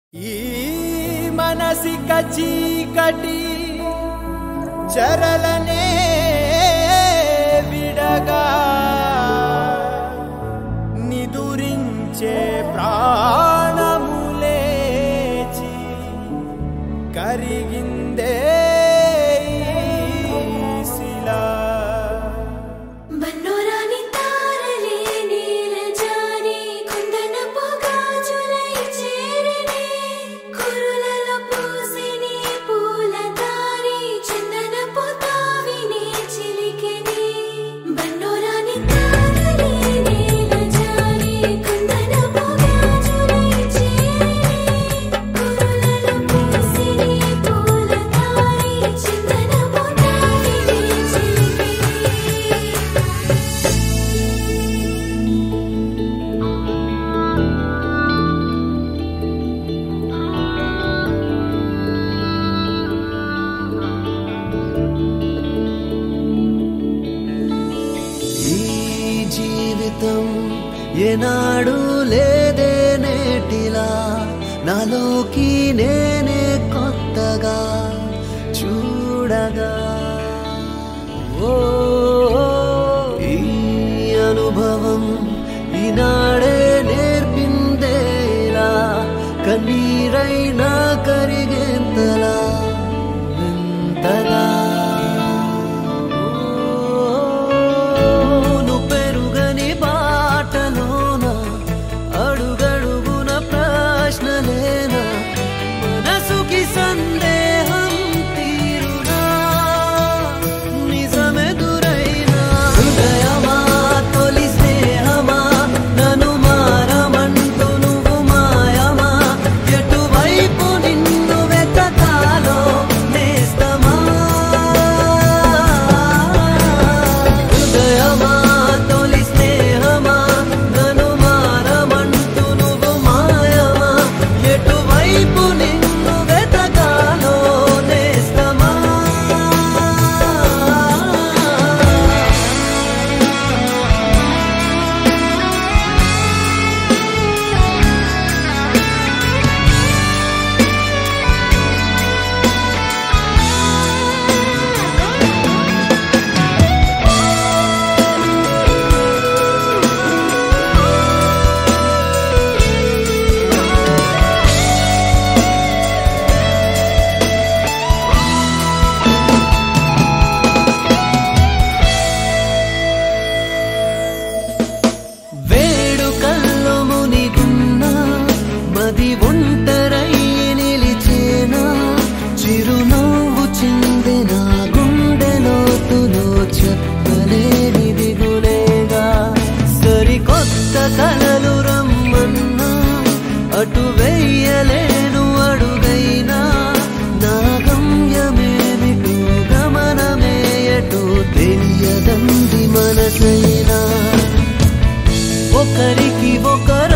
ఈ మనసిక చీకటి చరలనే విడగా నిదురించే ప్రాణములేచి కరిగిందే ఈ శిలా బన్నోరాని తారలే నీల జారి కుందన పొగాజులై చేరినే కురులలో పూసిని పూల దారి చందన పొతావిని చిలికెని బన్నోరాని తారలే నీల జారి కుందన పొగాజులై చేరినే కురులలో పూసిని పూల దారి చందన పొతావిని చిలికెని ఈ జీవితం ఏనాడు లేదే నేటిలా నాలోకి నేనే కొత్తగా చూడగా ఓ ఈ అనుభవం ఈనాడే నేర్పిందేలా కన్నీరైనా కరిగేంతలా ఎంతలా నువ్వు పెరుగని బాటలోన అడుగడుగున ప్రశ్నలేనా మనసుకి సందేహం తీరునా నిజమెదురైనా హృదయమా తొలి స్నేహమా నన్ను మారమంటూ నువ్వు మాయమా ఎటువైపు నిన్ను వెతకాలో నేస్తమా హృదయమా తొలి స్నేహమా నన్ను మారమంటూ నువ్వు మాయమా ఎటువైపు నిన్ను వెతకాలో నేస్తమా వేడుకల్లో మునిగున్నా మది ఒంటరై నిలిచేనా చిరునవ్వు చిందిన గుండె లోతులో చెప్పలేని దిగులేగా సరికొత్త కలలు రమ్మన్నా అటు వెయ్యలేను అడుగైనా నా గమ్యమేమిటో గమనమే ఎటో తెలియదంది మనసైనా ఒకరికి ఒకరు